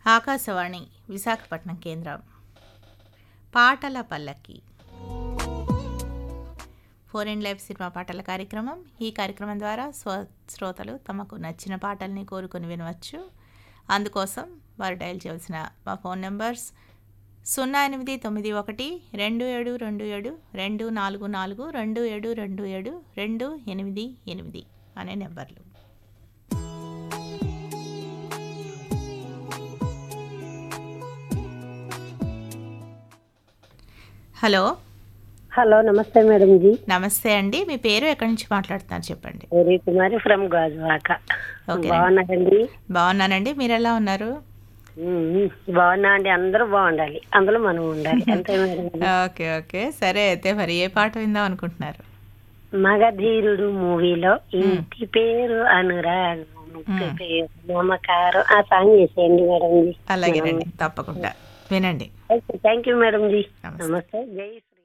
ఆకాశవాణి విశాఖపట్నం కేంద్రం పాటల పల్లకి ఫోర్ అండ్ లైఫ్ సినిమా పాటల కార్యక్రమం ఈ కార్యక్రమం ద్వారా స్వ శ్రోతలు తమకు నచ్చిన పాటల్ని కోరుకొని వినవచ్చు అందుకోసం వారు డయల్ చేయవలసిన మా ఫోన్ నెంబర్స్ సున్నా ఎనిమిది తొమ్మిది ఒకటి రెండు ఏడు రెండు ఏడు రెండు నాలుగు నాలుగు రెండు ఏడు రెండు ఏడు రెండు ఎనిమిది ఎనిమిది అనే నెంబర్లు హలో హలో నమస్తే మేడం జీ నమస్తే అండి మీ పేరు ఎక్కడి నుంచి మాట్లాడుతున్నారు చెప్పండి గౌరీ కుమారి ఫ్రమ్ గాజువాక ఓకే బాగున్నారండి బాగున్నానండి మీరు ఎలా ఉన్నారు ఉమ్, బాగున్నా అండి అందరూ బాగుండాలి అందులో మనం ఉండాలి అంతే మేడం ఓకే ఓకే సరే అయితే మరి ఏ పాట విందాం అనుకుంటున్నారు మగధీరుడు మూవీలో ఇంటి పేరు అనురాగం ముక్కు పేరు మమకారం ఆ సాంగ్ చేసేయండి మేడం జీ అలాగేనండి తప్పకుండా వినండి థ్యాంక్ యూ మేడం జీ నమస్తే. నమస్తే జై శ్రీ